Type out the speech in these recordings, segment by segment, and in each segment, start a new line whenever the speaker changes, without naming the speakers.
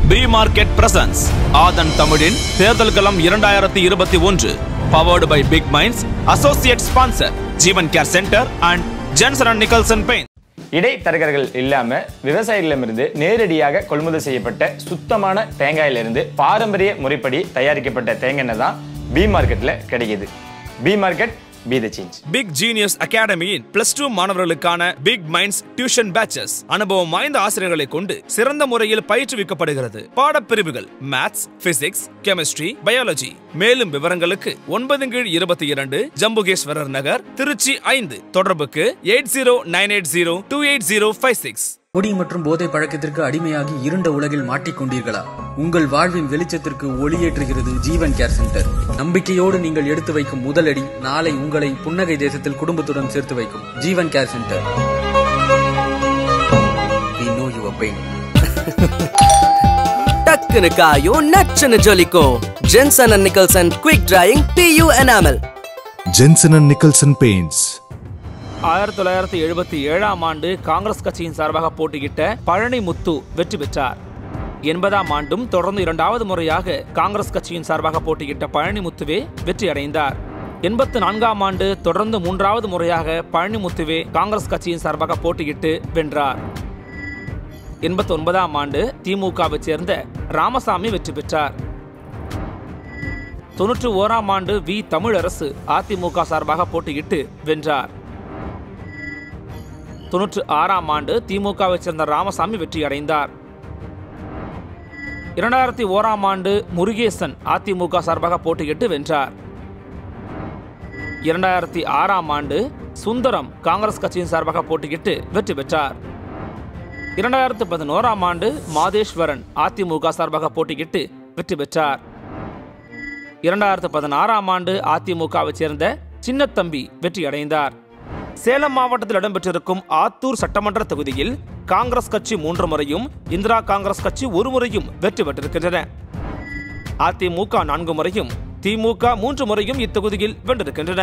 B market presence ஆதன் தமிழின் தேர்தல் களம் இரண்டாயிரத்தி இருபத்தி ஒன்று powered by Big Minds associate sponsor Jeevan care centre and Jensen and Nicholson paint
இடைத்தரகர்கள் இல்லாம விவசாயிகளிடமிருந்து நேரடியாக கொள்முதல் செய்யப்பட்ட சுத்தமான தேங்காயிலிருந்து பாரம்பரிய முறைப்படி தயாரிக்கப்பட்ட தேங்காய் எண்ணெய் தான் பி மார்க்கெட்ல கிடைக்குது B market be the change
Big Genius அகாடமியின் பிளஸ் டூ மாணவர்களுக்கான பிக் மைண்ட்ஸ் டியூஷன் பேச்சஸ் அனுபவம் வாய்ந்த ஆசிரியர்களை கொண்டு சிறந்த முறையில் பயிற்றுவிக்கப்படுகிறது பாடப்பிரிவுகள் மேத்ஸ் பிசிக்ஸ் கெமிஸ்ட்ரி பயாலஜி மேலும் விவரங்களுக்கு ஒன்பது கீழ் இருபத்தி இரண்டு ஜம்புகேஸ்வரர் நகர் திருச்சி ஐந்து தொடர்புக்கு eight zero nine eight zero two eight zero five six
குடி மற்றும் போதை பழக்கத்திற்கு அடிமையாகி இருண்ட உலகில் மாட்டிக்கொண்டீர்களா உங்கள் வாழ்வின் வெளிச்சத்திற்கு ஒளியேற்றுகிறது ஜீவன் கேர் சென்டர் நம்பிக்கையோடு நீங்கள் எடுத்து வைக்கும் முதலடி நாளை உங்களை புன்னகை தேசத்தில் குடும்பத்துடன் சேர்த்து வைக்கும் Jeevan care centre We know your pain.
டக்குனு காயும் நச்சுன்னு ஜொலிக்கும் Jensen and Nicholson quick drying PU enamel
Jensen and Nicholson Paints.
ஆயிரத்தி தொள்ளாயிரத்தி எழுபத்தி ஏழாம் ஆண்டு காங்கிரஸ் கட்சியின் சார்பாக போட்டியிட்ட பழனி முத்து வெற்றி பெற்றார் எண்பதாம் ஆண்டும் தொடர்ந்து இரண்டாவது முறையாக காங்கிரஸ் கட்சியின் சார்பாக போட்டியிட்ட பழனி முத்துவே வெற்றி அடைந்தார் எண்பத்து நான்காம் ஆண்டு தொடர்ந்து மூன்றாவது முறையாக பழனி முத்துவே காங்கிரஸ் கட்சியின் சார்பாக போட்டியிட்டு வென்றார் எண்பத்தி ஒன்பதாம் ஆண்டு திமுகவை சேர்ந்த ராமசாமி வெற்றி பெற்றார் தொன்னூற்றி ஓராம் ஆண்டு வி தமிழரசு அதிமுக சார்பாக போட்டியிட்டு வென்றார் தொன்னூற்று ஆறாம் ஆண்டு திமுகவை சேர்ந்த ராமசாமி வெற்றி அடைந்தார் இரண்டாயிரத்தி ஓராம் ஆண்டு முருகேசன் அதிமுக சார்பாக போட்டியிட்டு வென்றார் இரண்டாயிரத்தி ஆறாம் ஆண்டு சுந்தரம் காங்கிரஸ் கட்சியின் சார்பாக போட்டியிட்டு வெற்றி பெற்றார் இரண்டாயிரத்து பதினோராம் ஆண்டு மாதேஸ்வரன் அதிமுக சார்பாக போட்டியிட்டு வெற்றி பெற்றார் இரண்டாயிரத்து பதினாறாம் ஆண்டு அதிமுகவை சேர்ந்த சின்னத்தம்பி வெற்றி அடைந்தார் சேலம் மாவட்டத்தில் இடம்பெற்றிருக்கும் ஆத்தூர் சட்டமன்ற தொகுதியில் காங்கிரஸ் கட்சி மூன்று முறையும் இந்திரா காங்கிரஸ் கட்சி ஒரு முறையும் வெற்றி பெற்றிருக்கின்றன அதிமுக நான்கு முறையும் திமுக மூன்று முறையும் இத்தொகுதியில் வென்றிருக்கின்றன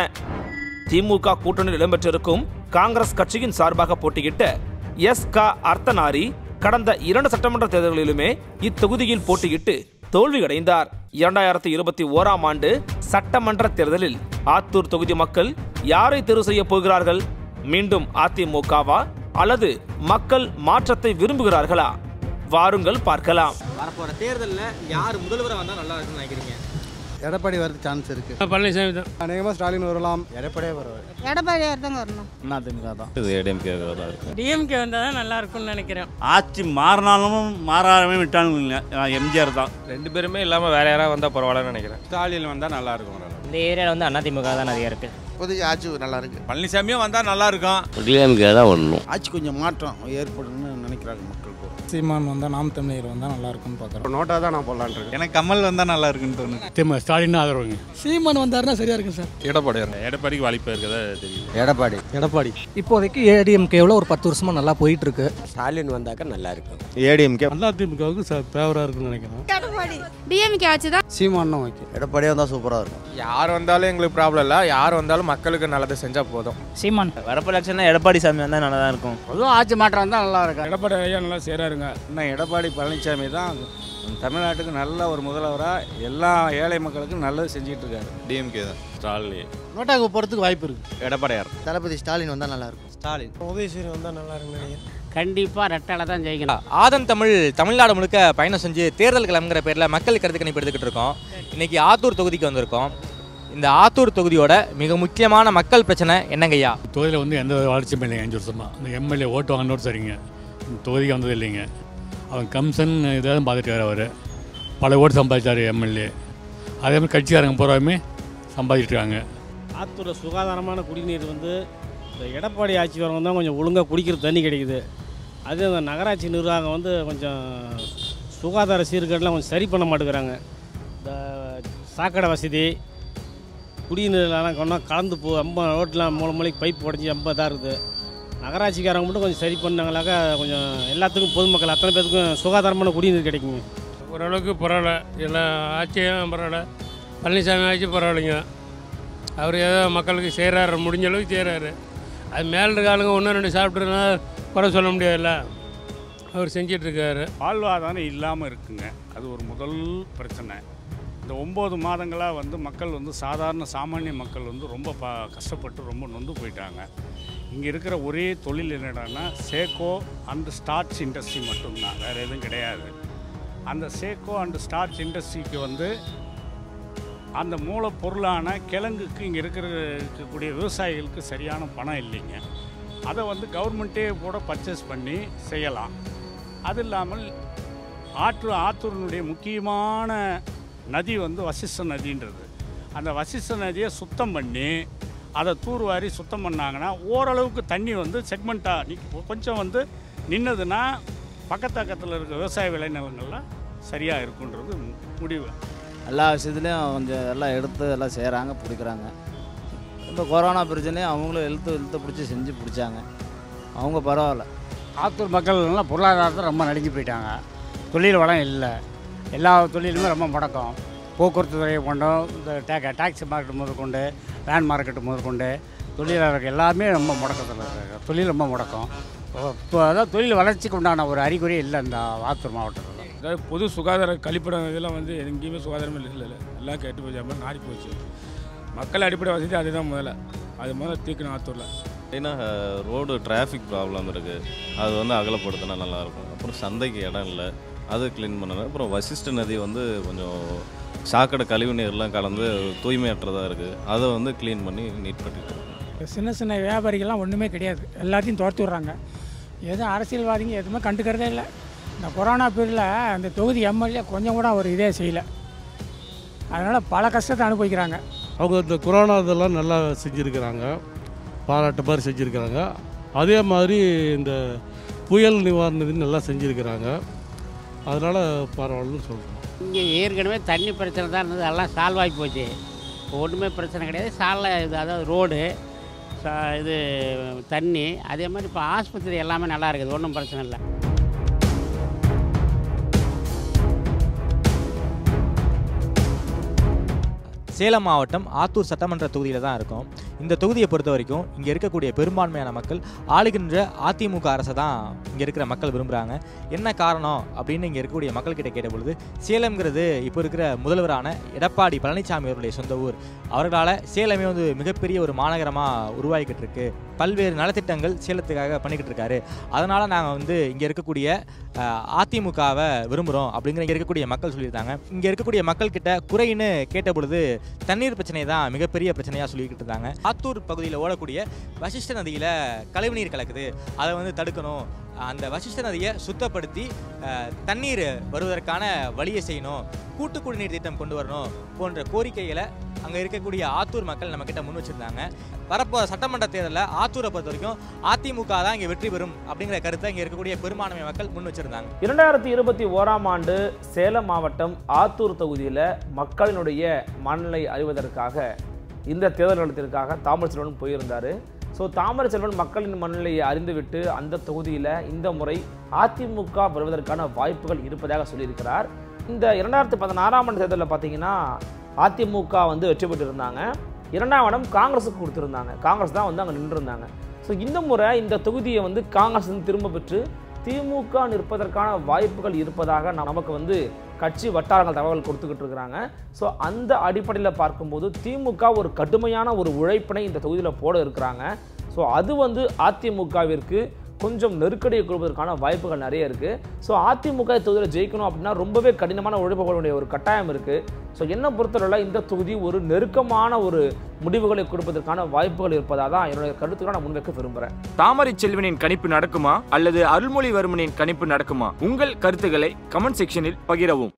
திமுக கூட்டணியில் இடம்பெற்றிருக்கும் காங்கிரஸ் கட்சியின் சார்பாக போட்டியிட்ட எஸ் க அர்த்தனாரி கடந்த இரண்டு சட்டமன்ற தேர்தல்களிலுமே இத்தொகுதியில் போட்டியிட்டு தோல்வியடைந்தார் இரண்டாயிரத்தி இருபத்தி ஓராம் ஆண்டு சட்டமன்ற தேர்தலில் ஆத்தூர் தொகுதி மக்கள் யாரை தேர்வு செய்ய போகிறார்கள் மீண்டும் அதிமுகவா அல்லது மக்கள் மாற்றத்தை விரும்புகிறார்களா வாருங்கள் பார்க்கலாம்
வரப்போற தேர்தலில் யார் முதல்வராக வந்தால் நல்லா இருக்கும்னு நினைக்கிறீங்க
எடப்பாடி வரதுக்கு சான்ஸ் இருக்கு
பழனிசாமி தான்
அநேகமாக ஸ்டாலின் வரலாம் எடப்பாடியே வருவார்
எடப்பாடியார் தாங்க வரணும்
அதிமுக தான்
டிஎம்கே வந்தால் தான் நல்லா இருக்கும்னு நினைக்கிறேன்
ஆட்சி மாறினாலும் மாறாமே விட்டாலும் எம்ஜிஆர் தான்
ரெண்டு பேருமே இல்லாமல் வேற யாராவது வந்தால் பரவாயில்லன்னு நினைக்கிறேன்
ஸ்டாலின் வந்தால் நல்லா இருக்கும்
இந்த ஏரியாவில் வந்து அதிமுக தான் நிறைய இருக்கு
இப்போதைக்கு ஆட்சி நல்லா இருக்கு
பழனிசாமியும் வந்தால் நல்லா இருக்கும்
டிஎம்கே தான் வரணும்
ஆட்சி கொஞ்சம் மாற்றம் ஏற்படும்னு நினைக்கிறாங்க மக்கள்
சீமான் வந்தால் நாம் தமிழர் வந்தால் நல்லா இருக்கும்னு பார்க்குறோம்
நோட்டா தான் நான் போடலான் இருக்கேன்
எனக்கு கமல் வந்தால் நல்லா இருக்குன்னு தோணுது
திமுக ஸ்டாலின் ஆதரவுங்க
சீமான் வந்தாருன்னா சரியா இருக்கும் சார்
எடப்பாடியார்
எடப்பாடிக்கு வாய்ப்பு இருக்கதா தெரியும்
எடப்பாடி
எடப்பாடி
இப்போதைக்கு ஏடிஎம்கேவில் ஒரு பத்து வருஷமா நல்லா போயிட்டு இருக்கு
ஸ்டாலின் வந்தாக்க நல்லா இருக்கும்
ஏடிஎம்கே
அண்ணா திமுகவுக்கு ஃபேவராக இருக்கும்னு நினைக்கிறேன்
எடப்பாடி டிஎம்கே ஆட்சி தான்
சீமானும் ஓகே எடப்பாடியே வந்தால் சூப்பராக இருக்கும்
யார் வந்தாலும் எங்களுக்கு ப்ராப்ளம் இல்லை யார் வந்தாலும் மக்களுக்கு நல்லது செஞ்சால் போதும்
சீமான்
வரப்போ எலெக்ஷன் எடப்பாடி சாமி வந்தால் நல்லா தான் இருக்கும்
பொதுவாக ஆட்சி மாற்றம் வந்தால் நல்லா இருக்கும்
எடப்பாடி ஐயா நல்லா சேராருங்க
இன்னும் எடப்பாடி பழனிசாமி தான் தமிழ்நாட்டுக்கு நல்ல ஒரு முதல்வராக எல்லா ஏழை மக்களுக்கும் நல்லது செஞ்சுட்டு இருக்காரு
டிஎம்கே தான் ஸ்டாலின்
நோட்டாக்கு போகிறதுக்கு வாய்ப்பு இருக்கு
எடப்பாடியார்
தளபதி ஸ்டாலின் வந்தால் நல்லா இருக்கும்
ஸ்டாலின்
உதயசூரி வந்தால் நல்லா இருக்கும்னு நினைக்கிறேன்
கண்டிப்பாக ரெட்டால தான் ஜெயிக்கணும் ஆதன் தமிழ் தமிழ்நாடு முழுக்க பயணம் செஞ்சு தேர்தல் கிளம்புங்கிற பேரில் மக்கள் கருத்து கணிப்பு எடுத்துக்கிட்டு இருக்கோம் இன்னைக்கு ஆத்தூர் தொகுதிக்கு வந்திருக்கோம் இந்த ஆத்தூர் தொகுதியோட மிக முக்கியமான மக்கள் பிரச்சனை என்னங்கய்யா
தொகுதியில் வந்து எந்த வளர்ச்சியும் இல்லைங்க அஞ்சு வருஷமா இந்த எம்எல்ஏ ஓட்டு வாங்கினோடு சரிங்க இந்த தொகுதிக்கு வந்தது இல்லைங்க அவன் கம்சன் இதாக பார்த்துட்டு அவர் பல ஓட்டு சம்பாதிச்சார் எம்எல்ஏ அதே மாதிரி கட்சிக்காரங்க பூராவுமே சம்பாதிச்சிட்டு இருக்காங்க
ஆத்தூரில் சுகாதாரமான குடிநீர் வந்து இந்த எடப்பாடி ஆட்சி வரவங்க தான் கொஞ்சம் ஒழுங்காக குடிக்கிற தண்ணி கிடைக்குது அது அந்த நகராட்சி நிர்வாகம் வந்து கொஞ்சம் சுகாதார சீர்கேடெலாம் கொஞ்சம் சரி பண்ண மாட்டேங்கிறாங்க இந்த சாக்கடை வசதி குடிநீர்லாம் கொண்டா கலந்து போ ரொம்ப ரோட்லாம் மூணு மூலைக்கு பைப் உடஞ்சி ரொம்ப இதாக இருக்குது நகராட்சிக்காரங்க மட்டும் கொஞ்சம் சரி பண்ணாங்களாக்கா கொஞ்சம் எல்லாத்துக்கும் பொதுமக்கள் அத்தனை பேத்துக்கும் சுகாதாரமான குடிநீர் கிடைக்குங்க
ஓரளவுக்கு பரவாயில்ல எல்லாம் ஆட்சியும் பரவாயில்ல பழனிசாமி ஆட்சி பரவாயில்லைங்க அவர் ஏதோ மக்களுக்கு செய்கிறாரு முடிஞ்ச அளவுக்கு செய்கிறாரு அது மேலே இருக்க ஆளுங்க ஒன்று ரெண்டு சாப்பிட்றதுனால குறை சொல்ல முடியாதுல்ல
அவர் செஞ்சிட்ருக்காரு
வாழ்வாதாரம் இல்லாமல் இருக்குங்க அது ஒரு முதல் பிரச்சனை இந்த ஒம்பது மாதங்களாக வந்து மக்கள் வந்து சாதாரண சாமானிய மக்கள் வந்து ரொம்ப பா கஷ்டப்பட்டு ரொம்ப நொந்து போயிட்டாங்க இங்கே இருக்கிற ஒரே தொழில் என்னடான்னா சேக்கோ அண்ட் ஸ்டார்ச் இண்டஸ்ட்ரி மட்டும்தான் வேறு எதுவும் கிடையாது அந்த சேக்கோ அண்ட் ஸ்டார்ச் இண்டஸ்ட்ரிக்கு வந்து அந்த மூலப்பொருளான கிழங்குக்கு இங்கே இருக்கிற இருக்கக்கூடிய விவசாயிகளுக்கு சரியான பணம் இல்லைங்க அதை வந்து கவர்மெண்ட்டே கூட பர்ச்சேஸ் பண்ணி செய்யலாம் அது இல்லாமல் ஆற்று ஆத்தூரினுடைய முக்கியமான நதி வந்து வசிஷ்ட நதின்றது அந்த வசிஷ்ட நதியை சுத்தம் பண்ணி அதை தூர்வாரி சுத்தம் பண்ணாங்கன்னா ஓரளவுக்கு தண்ணி வந்து செக்மெண்ட்டாக நி கொஞ்சம் வந்து நின்னதுன்னா பக்கத்து பக்கத்தில் இருக்க விவசாய விளைநிலங்கள்லாம் சரியாக இருக்குன்றது முடிவு
எல்லா விஷயத்துலையும் கொஞ்சம் எல்லாம் எடுத்து எல்லாம் செய்கிறாங்க பிடிக்கிறாங்க இந்த கொரோனா பிரச்சனையும் அவங்களும் இழுத்து இழுத்து பிடிச்சி செஞ்சு பிடிச்சாங்க அவங்க பரவாயில்ல
ஆத்தூர் மக்கள்லாம் பொருளாதாரத்தை ரொம்ப நடுங்கி போயிட்டாங்க தொழில் வளம் இல்லை எல்லா தொழிலுமே ரொம்ப முடக்கம் போக்குவரத்து துறையை கொண்டும் இந்த டே டாக்ஸி மார்க்கெட் முதற்கொண்டு வேன் மார்க்கெட்டு முதற்கொண்டு தொழிலாளர்கள் எல்லாமே ரொம்ப முடக்கத்தில் இருக்காங்க தொழில் ரொம்ப முடக்கம் இப்போ அதான் தொழில் வளர்ச்சிக்கு உண்டான ஒரு அறிகுறியே இல்லை இந்த ஆத்தூர் மாவட்டத்தில்
அதாவது பொது சுகாதார கழிப்பிடம் இதெல்லாம் வந்து எங்கேயுமே சுகாதாரமே இல்லை இல்லை எல்லாம் கெட்டு போச்சு மாதிரி நாடி போச்சு மக்கள் அடிப்படை வசதி அதுதான் முதல்ல அது முதல்ல தீர்க்கணும் ஆத்தூரில்
ஏன்னா ரோடு டிராஃபிக் ப்ராப்ளம் இருக்குது அது வந்து அகலப்படுத்தினா நல்லாயிருக்கும் அப்புறம் சந்தைக்கு இடம் இல்லை அதை க்ளீன் பண்ணணும் அப்புறம் வசிஷ்ட நதி வந்து கொஞ்சம் சாக்கடை கழிவு நீர்லாம் கலந்து தூய்மையற்றதாக இருக்குது அதை வந்து க்ளீன் பண்ணி நீட் பண்ணிட்டு இருக்கோம்
சின்ன சின்ன வியாபாரிகள்லாம் ஒன்றுமே கிடையாது எல்லாத்தையும் துரத்தி விட்றாங்க எதுவும் அரசியல்வாதிங்க எதுவுமே கண்டுக்கிறதே இல்லை இந்த கொரோனா பீரியடில் அந்த தொகுதி எம்எல்ஏ கொஞ்சம் கூட ஒரு இதே செய்யலை அதனால் பல கஷ்டத்தை அனுபவிக்கிறாங்க
அவங்க இந்த கொரோனா இதெல்லாம் நல்லா செஞ்சுருக்கிறாங்க பாராட்டு மாதிரி செஞ்சுருக்கிறாங்க அதே மாதிரி இந்த புயல் நிவாரண நல்லா செஞ்சுருக்கிறாங்க அதனால் பரவாயில்லன்னு சொல்கிறோம்
இங்கே ஏற்கனவே தண்ணி பிரச்சனை தான் இருந்தது எல்லாம் சால்வ் ஆகி போச்சு இப்போ ஒன்றுமே பிரச்சனை கிடையாது சாலை இது அதாவது ரோடு சா இது தண்ணி அதே மாதிரி இப்போ ஆஸ்பத்திரி எல்லாமே நல்லா இருக்குது ஒன்றும் பிரச்சனை இல்லை
சேலம் மாவட்டம் ஆத்தூர் சட்டமன்ற தொகுதியில் தான் இருக்கும் இந்த தொகுதியை பொறுத்த வரைக்கும் இங்கே இருக்கக்கூடிய பெரும்பான்மையான மக்கள் ஆளுகின்ற அதிமுக அரசை தான் இங்கே இருக்கிற மக்கள் விரும்புகிறாங்க என்ன காரணம் அப்படின்னு இங்கே இருக்கக்கூடிய மக்கள்கிட்ட கேட்ட பொழுது சேலம்ங்கிறது இப்போ இருக்கிற முதல்வரான எடப்பாடி பழனிசாமி அவருடைய சொந்த ஊர் அவர்களால் சேலமே வந்து மிகப்பெரிய ஒரு மாநகரமாக உருவாகிக்கிட்டு இருக்கு பல்வேறு நலத்திட்டங்கள் சேலத்துக்காக பண்ணிக்கிட்டு இருக்காரு அதனால் நாங்கள் வந்து இங்கே இருக்கக்கூடிய அஹ், அதிமுகவை விரும்புகிறோம் அப்படிங்கிற இங்கே இருக்கக்கூடிய மக்கள் சொல்லியிருந்தாங்க இங்கே இருக்கக்கூடிய மக்கள்கிட்ட குறைன்னு கேட்ட பொழுது தண்ணீர் பிரச்சனை தான் மிகப்பெரிய பிரச்சனையாக சொல்லிக்கிட்டு இருந்தாங்க ஆத்தூர் பகுதியில் ஓடக்கூடிய வசிஷ்ட நதியில் கழிவுநீர் கலக்குது அதை வந்து தடுக்கணும் அந்த வசிஷ்ட நதியை சுத்தப்படுத்தி அஹ், தண்ணீர் வருவதற்கான வழியை செய்யணும் கூட்டு குடிநீர் திட்டம் கொண்டு வரணும் போன்ற கோரிக்கைகளை அங்கே இருக்கக்கூடிய ஆத்தூர் மக்கள் நம்ம கிட்ட முன் வச்சிருந்தாங்க வரப்போ சட்டமன்ற தேர்தலில் ஆத்தூரை பொறுத்த வரைக்கும் அதிமுக தான் இங்கே வெற்றி பெறும் அப்படிங்கிற கருத்தை இங்கே இருக்கக்கூடிய பெரும்பான்மை மக்கள் முன் வச்சிருந்தாங்க
இரண்டாயிரத்தி இருபத்தி ஓராம் ஆண்டு சேலம் மாவட்டம் ஆத்தூர் தொகுதியில் மக்களினுடைய மனநிலை அறிவதற்காக இந்த தேர்தல் நடத்திற்காக தாமரை செல்வன் போயிருந்தார் ஸோ தாமரை செல்வன் மக்களின் மனநிலையை அறிந்துவிட்டு அந்த தொகுதியில் இந்த முறை அதிமுக வருவதற்கான வாய்ப்புகள் இருப்பதாக சொல்லியிருக்கிறார் இந்த இரண்டாயிரத்தி பதினாறாம் ஆண்டு தேர்தலில் பார்த்தீங்கன்னா அதிமுக வந்து வெற்றி பெற்றிருந்தாங்க இரண்டாம் இடம் காங்கிரஸுக்கு கொடுத்துருந்தாங்க காங்கிரஸ் தான் வந்து அங்கே நின்றுருந்தாங்க ஸோ இந்த முறை இந்த தொகுதியை வந்து காங்கிரஸ் வந்து திரும்ப பெற்று திமுக நிற்பதற்கான வாய்ப்புகள் இருப்பதாக ந- நமக்கு வந்து கட்சி வட்டாரங்கள் தகவல் கொடுத்துக்கிட்டு இருக்கிறாங்க ஸோ அந்த அடிப்படையில் பார்க்கும்போது திமுக ஒரு கடுமையான ஒரு உழைப்பினை இந்த தொகுதியில் போட இருக்கிறாங்க ஸோ அது வந்து அதிமுகவிற்கு கொஞ்சம் நெருக்கடியை கொடுப்பதற்கான வாய்ப்புகள் நிறைய இருக்குது ஸோ அதிமுக தொகுதியில் ஜெயிக்கணும் அப்படின்னா ரொம்பவே கடினமான உழைப்பு போட வேண்டிய ஒரு கட்டாயம் இருக்குது ஸோ என்ன பொறுத்தவரையில் இந்த தொகுதி ஒரு நெருக்கமான ஒரு முடிவுகளை கொடுப்பதற்கான வாய்ப்புகள் இருப்பதாக தான் என்னுடைய கருத்துக்களை நான் முன்வைக்க விரும்புகிறேன்
தாமரை செல்வனின் கணிப்பு நடக்குமா அல்லது அருள்மொழிவர்மனின் கணிப்பு நடக்குமா உங்கள் கருத்துக்களை கமெண்ட் செக்ஷனில் பகிரவும்